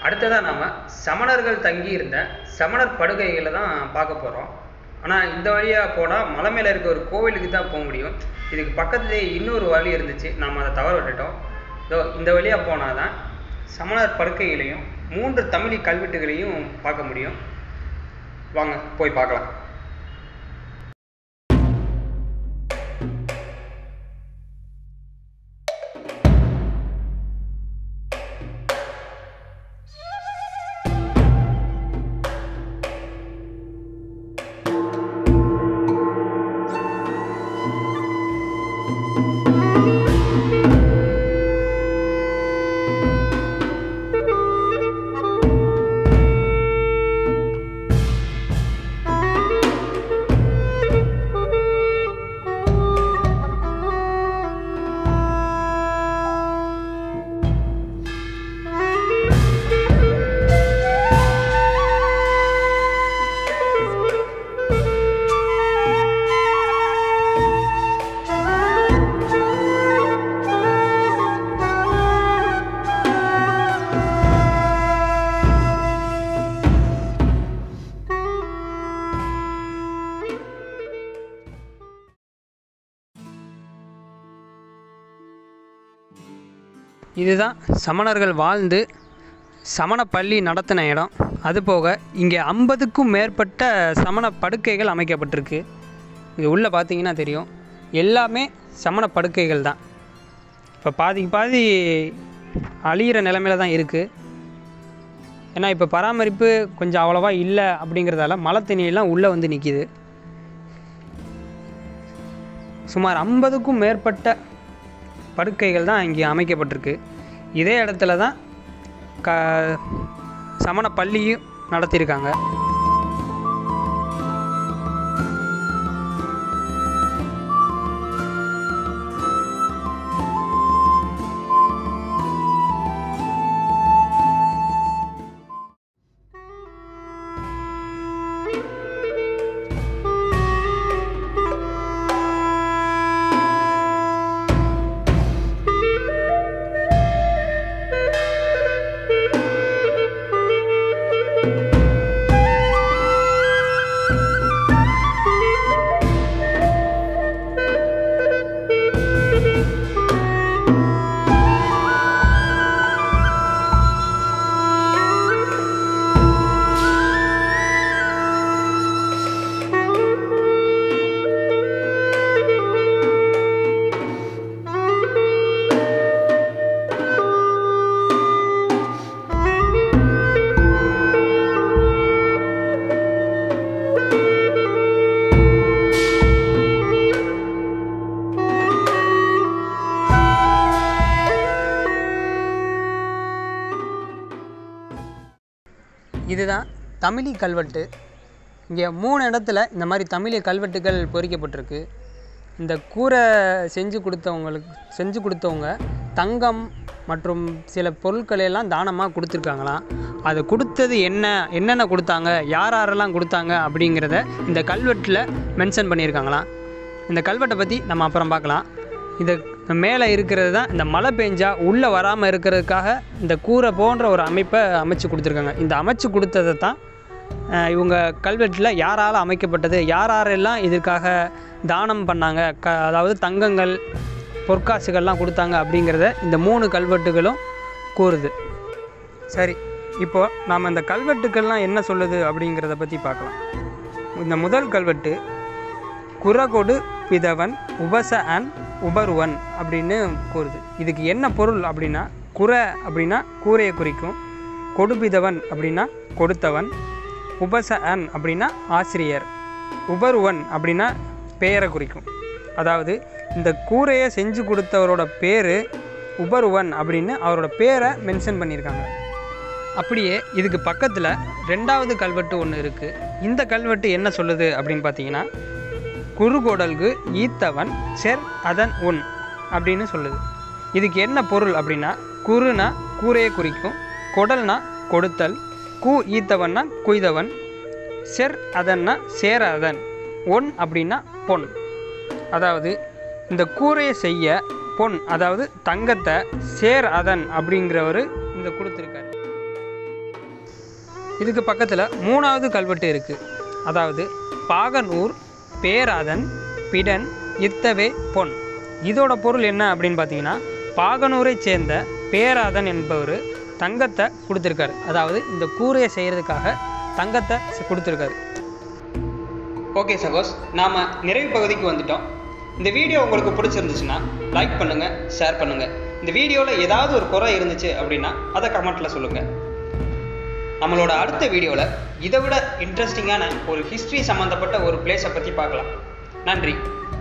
அடுத்ததாக நாம் சமணர்கள் தங்கியிருந்த சமணர் படுகைகளை தான் பார்க்க போகிறோம் ஆனால் இந்த வழியாக போனால் மலை மேலே இருக்க ஒரு கோவிலுக்கு தான் போக முடியும் இதுக்கு பக்கத்துலேயே இன்னொரு வழி இருந்துச்சு நாம் அதை தவற விட்டுட்டோம் இதோ இந்த வழியாக போனால் தான் சமணர் படுக்கைகளையும் மூன்று தமிழ் கல்வெட்டுகளையும் பார்க்க முடியும் வாங்க போய் பார்க்கலாம் இதுதான் சமணர்கள் வாழ்ந்து சமண பள்ளி நடத்தின இடம் அதுபோக இங்கே ஐம்பதுக்கும் மேற்பட்ட சமண படுக்கைகள் அமைக்கப்பட்டிருக்கு இங்கே உள்ளே பார்த்தீங்கன்னா தெரியும் எல்லாமே சமண படுக்கைகள் தான் இப்போ பாதிக்கு பாதி அழியிற நிலமையில தான் இருக்குது ஏன்னா இப்போ பராமரிப்பு கொஞ்சம் அவ்வளோவா இல்லை அப்படிங்கிறதால மழை தண்ணியெல்லாம் உள்ளே வந்து நிற்கிது சுமார் ஐம்பதுக்கும் மேற்பட்ட படுக்கைகள் தான் இங்கே அமைக்கப்பட்டிருக்கு இதே இடத்துல தான் க சமண பள்ளியும் நடத்தியிருக்காங்க இதுதான் தமிழி கல்வெட்டு இங்கே மூணு இடத்துல இந்த மாதிரி தமிழி கல்வெட்டுகள் பொறிக்கப்பட்டிருக்கு இந்த கூரை செஞ்சு கொடுத்தவங்களுக்கு செஞ்சு கொடுத்தவங்க தங்கம் மற்றும் சில பொருட்களை எல்லாம் தானமாக கொடுத்துருக்காங்களாம் அது கொடுத்தது என்ன என்னென்ன கொடுத்தாங்க யார் யாரெல்லாம் கொடுத்தாங்க அப்படிங்கிறத இந்த கல்வெட்டில் மென்ஷன் பண்ணியிருக்காங்களாம் இந்த கல்வெட்டை பற்றி நம்ம அப்புறம் பார்க்கலாம் இது மேலே இருக்கிறது தான் இந்த மழை பெஞ்சா உள்ளே வராமல் இருக்கிறதுக்காக இந்த கூரை போன்ற ஒரு அமைப்பை அமைச்சு கொடுத்துருக்காங்க இந்த அமைச்சு கொடுத்ததை தான் அஹ், இவங்க கல்வெட்டில் யாரால் அமைக்கப்பட்டது யார் யாரெல்லாம் இதற்காக தானம் பண்ணாங்க க அதாவது தங்கங்கள் பொற்காசுகள்லாம் கொடுத்தாங்க அப்படிங்கிறத இந்த மூணு கல்வெட்டுகளும் கூறுது சரி இப்போது நாம் இந்த கல்வெட்டுக்கள்லாம் என்ன சொல்லுது அப்படிங்கிறத பற்றி பார்க்கலாம் இந்த முதல் கல்வெட்டு குரகொடு பிதவன் உபச அன் உபருவன் அப்படின்னு கூறுது இதுக்கு என்ன பொருள் அப்படின்னா குர அப்படின்னா கூரையை குறிக்கும் கொடுபிதவன் அப்படின்னா கொடுத்தவன் உபச அன் அப்படின்னா ஆசிரியர் உபருவன் அப்படின்னா பெயரை குறிக்கும் அதாவது இந்த கூரையை செஞ்சு கொடுத்தவரோட பேர் உபருவன் அப்படின்னு அவரோட பேரை மென்ஷன் பண்ணியிருக்காங்க அப்படியே இதுக்கு பக்கத்தில் ரெண்டாவது கல்வெட்டு ஒன்று இருக்குது இந்த கல்வெட்டு என்ன சொல்லுது அப்படின்னு பார்த்தீங்கன்னா குறுகொடல்கு ஈத்தவன் செர் அதன் உன் அப்படின்னு சொல்லுது இதுக்கு என்ன பொருள் அப்படின்னா குறுனா கூரையை குறிக்கும் கொடல்னா கொடுத்தல் கூ ஈத்தவன்னா குய்தவன் செர் அதன்னா சேர அதன் ஒன் அப்படின்னா பொன் அதாவது இந்த கூரையை செய்ய பொன் அதாவது தங்கத்தை சேர் அதன் அப்படிங்கிறவர் இந்த கொடுத்துருக்காரு இதுக்கு பக்கத்தில் மூணாவது கல்வெட்டு இருக்குது அதாவது பாகனூர் பேராதன் பிடன் இத்தவே பொன் இதோட பொருள் என்ன அப்படின்னு பார்த்தீங்கன்னா பாகனூரை சேர்ந்த பேராதன் என்பவர் தங்கத்தை கொடுத்துருக்காரு அதாவது இந்த கூரையை செய்கிறதுக்காக தங்கத்தை செ- கொடுத்துருக்காரு ஓகே சகோஸ் நாம் நிறைவு பகுதிக்கு வந்துட்டோம் இந்த வீடியோ உங்களுக்கு பிடிச்சிருந்துச்சுன்னா லைக் பண்ணுங்கள் ஷேர் பண்ணுங்கள் இந்த வீடியோவில் ஏதாவது ஒரு குறை இருந்துச்சு அப்படின்னா அதை கமெண்ட்டில் சொல்லுங்கள் நம்மளோட அடுத்த வீடியோவில் இதை விட இன்ட்ரெஸ்டிங்கான ஒரு ஹிஸ்ட்ரி சம்மந்தப்பட்ட ஒரு பிளேஸை பற்றி பார்க்கலாம் நன்றி